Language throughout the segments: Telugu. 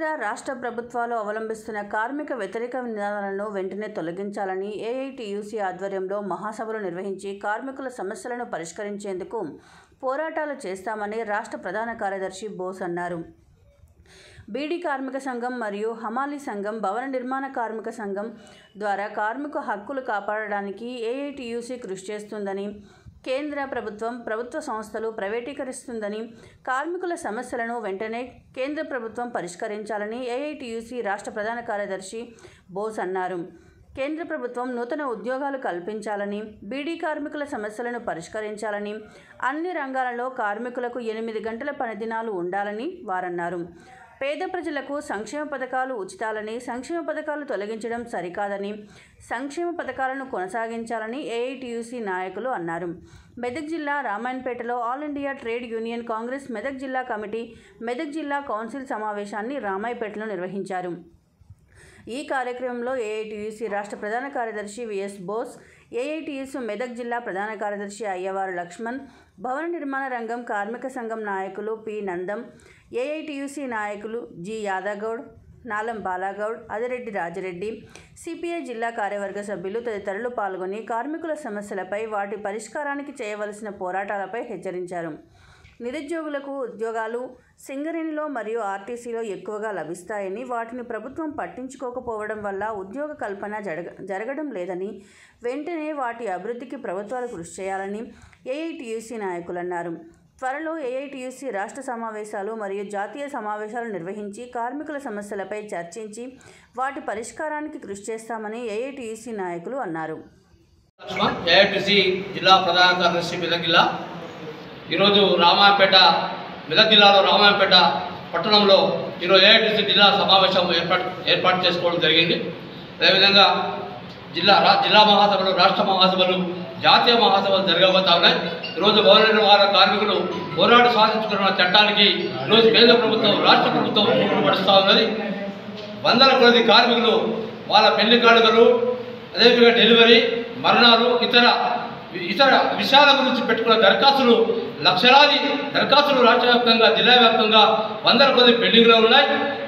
కేంద్ర రాష్ట్ర ప్రభుత్వాలు అవలంబిస్తున్న కార్మిక వ్యతిరేక నినాదాలను వెంటనే తొలగించాలని ఏఐటియుసి ఆధ్వర్యంలో మహాసభలు నిర్వహించి కార్మికుల సమస్యలను పరిష్కరించేందుకు పోరాటాలు చేస్తామని రాష్ట్ర ప్రధాన కార్యదర్శి బోస్ అన్నారు బీడీ కార్మిక సంఘం మరియు హమాలీ సంఘం భవన నిర్మాణ కార్మిక సంఘం ద్వారా కార్మిక హక్కులు కాపాడడానికి ఏఐటియుసి కృషి చేస్తుందని కేంద్ర ప్రభుత్వం ప్రభుత్వ సంస్థలు ప్రైవేటీకరిస్తుందని కార్మికుల సమస్యలను వెంటనే కేంద్ర ప్రభుత్వం పరిష్కరించాలని ఏఐటియుసి రాష్ట్ర ప్రధాన కార్యదర్శి బోస్ అన్నారు కేంద్ర ప్రభుత్వం నూతన ఉద్యోగాలు కల్పించాలని బీడీ కార్మికుల సమస్యలను పరిష్కరించాలని అన్ని రంగాలలో కార్మికులకు ఎనిమిది గంటల పనిదినాలు ఉండాలని వారన్నారు పేద ప్రజలకు సంక్షేమ పథకాలు ఉచితాలని సంక్షేమ పథకాలు తొలగించడం సరికాదని సంక్షేమ పథకాలను కొనసాగించాలని ఏఐటియుసి నాయకులు అన్నారు మెదక్ జిల్లా రామాయణపేటలో all India trade union congress Medak జిల్లా కమిటీ మెదక్ జిల్లా కౌన్సిల్ సమావేశాన్ని రామాయపేటలో నిర్వహించారు ఈ కార్యక్రమంలో ఏఐటియుసి రాష్ట్ర ప్రధాన కార్యదర్శి విఎస్ బోస్ ఏఐటియుసి మెదక్ జిల్లా ప్రధాన కార్యదర్శి అయ్యవారు లక్ష్మణ్ భవన నిర్మాణ రంగం కార్మిక సంఘం నాయకులు పి నందం ఏఐటియుసి నాయకులు జి యాదగౌడ్ నాలం బాలాగౌడ్ అదిరెడ్డి రాజిరెడ్డి సిపిఐ జిల్లా కార్యవర్గ సభ్యులు తదితరులు పాల్గొని కార్మికుల సమస్యలపై వాటి పరిష్కారానికి చేయవలసిన పోరాటాలపై హెచ్చరించారు నిరుద్యోగులకు ఉద్యోగాలు సింగరేణిలో మరియు ఆర్టీసీలో ఎక్కువగా లభిస్తాయని వాటిని ప్రభుత్వం పట్టించుకోకపోవడం వల్ల ఉద్యోగ కల్పన జరగ జరగడం లేదని వెంటనే వాటి అభివృద్ధికి ప్రభుత్వాలు కృషి చేయాలని ఏఐటియుసి నాయకులు అన్నారు త్వరలో ఏఐటియుసి రాష్ట్ర సమావేశాలు మరియు జాతీయ సమావేశాలు నిర్వహించి కార్మికుల సమస్యలపై చర్చించి వాటి పరిష్కారానికి కృషి చేస్తామని ఏఐటియుసి నాయకులు అన్నారు లక్ష్మణ్ ఏఐటిసి జిల్లా ప్రధాన కార్యదర్శి మెదక్ జిల్లా ఈరోజు రామాయపేట మెదక్ జిల్లాలో రామాయపేట పట్టణంలో ఈరోజు ఏఐటిసి జిల్లా సమావేశం ఏర్పాటు ఏర్పాటు చేసుకోవడం జరిగింది అదేవిధంగా జిల్లా రా జిల్లా మహాసభలు రాష్ట్ర మహాసభలు జాతీయ మహాసభలు జరగబోతా ఉన్నాయి ఈరోజు భవన నిర్మాణ కార్మికులు పోరాట సాధించుకున్న చట్టానికి ఈరోజు కేంద్ర ప్రభుత్వం రాష్ట్ర ప్రభుత్వం చూపులు పడుస్తూ ఉన్నది వందల కొద్ది కార్మికులు వాళ్ళ పెళ్లి కానుకలు అదేవిధంగా డెలివరీ మరణాలు ఇతర ఇతర విషయాల గురించి పెట్టుకున్న దరఖాస్తులు లక్షలాది దరఖాస్తులు రాష్ట్ర వ్యాప్తంగా జిల్లా వ్యాప్తంగా వందల కొద్ది పెండింగ్లో ఉన్నాయి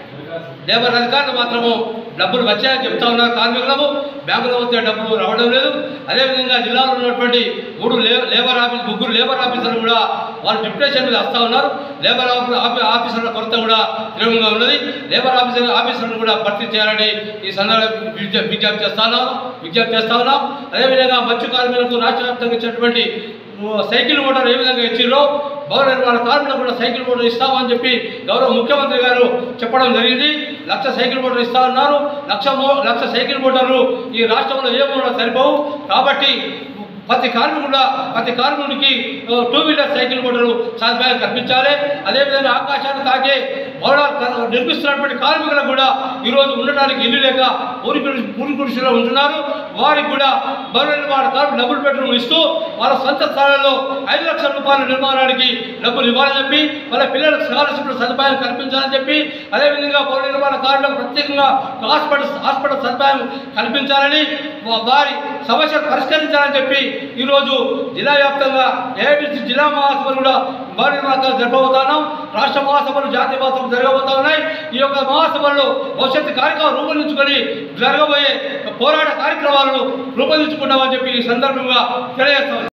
లేబర్ అధికారులు మాత్రము డబ్బులు వచ్చాయని చెప్తా ఉన్నారు కార్మికులకు బ్యాంకులో వస్తే డబ్బులు రావడం లేదు అదేవిధంగా జిల్లాలో ఉన్నటువంటి మూడు లే లేబర్ ఆఫీస్ ముగ్గురు లేబర్ ఆఫీసర్లు కూడా వాళ్ళు డిప్రెషన్ మీద వస్తూ ఉన్నారు లేబర్ ఆఫీ- ఆఫీ- ఆఫీసర్ల కొరత కూడా తీవ్రంగా ఉన్నది లేబర్ ఆఫీసర్ ఆఫీసర్లను కూడా భర్తీ చేయాలని ఈ సందర్భంగా విజ్ఞ- విజ్ఞప్తి చేస్తా ఉన్నాం విజ్ఞప్తి చేస్తా ఉన్నాం అదేవిధంగా మత్స్య కార్మికులకు రాష్ట్ర వ్యాప్తంగా ఇచ్చినటువంటి ఓ సైకిల్ మోటార్ ఏ విధంగా ఇచ్చిరో భవన నిర్మాణ కార్మికులకు కూడా సైకిల్ మోటార్ ఇస్తామని చెప్పి గౌరవ ముఖ్యమంత్రి గారు చెప్పడం జరిగింది లక్ష సైకిల్ మోటార్ ఇస్తా ఉన్నారు లక్ష మో లక్ష సైకిల్ మోటార్లు ఈ రాష్ట్రంలో ఏ మూల సరిపోవు కాబట్టి ప్రతి కార్మికుడు ప్రతి కార్మికుడికి ఓ, టూ వీలర్ సైకిల్ మోటారు సదుపాయం కల్పించాలి అదేవిధంగా ఆకాశాన్ని తాకే భవనాలు క- నిర్మిస్తున్నటువంటి కార్మికులకు కూడా ఈరోజు ఉండడానికి ఇల్లు లేక ఊరి గుడి- ఊరి గుడిసెలో ఉంటున్నారు వారికి కూడా భవన నిర్మాణ కార్మికులు డబుల్ బెడ్రూమ్ ఇస్తూ వాళ్ళ సొంత స్థలాల్లో ఐదు లక్షల రూపాయల నిర్మాణానికి డబ్బులు ఇవ్వాలని చెప్పి వాళ్ళ పిల్లలకు స్కాలర్షిప్ సదుపాయం కల్పించాలని చెప్పి అదేవిధంగా భవన నిర్మాణ కార్మికులకు ప్రత్యేకంగా హాస్పిటల్ హాస్పిటల్ సదుపాయం కల్పించాలని వా- వారి సమస్యలు పరిష్కరించాలని చెప్పి ఈరోజు జిల్లా వ్యాప్తంగా ఏఐటిసి జిల్లా మహాసభలు కూడా భవన నిర్మాణాలు జరపబోతున్నాం రాష్ట్ర మహాసభలు జాతీయ మహాసభలు జరగబోతా ఉన్నాయి ఈ యొక్క మహాసభల్లో భవిష్యత్తు కార్యక్రమాలు రూపొందించుకొని జరగబోయే పోరాట కార్యక్రమాలను రూపొందించుకుంటామని చెప్పి ఈ సందర్భంగా తెలియజేస్తాం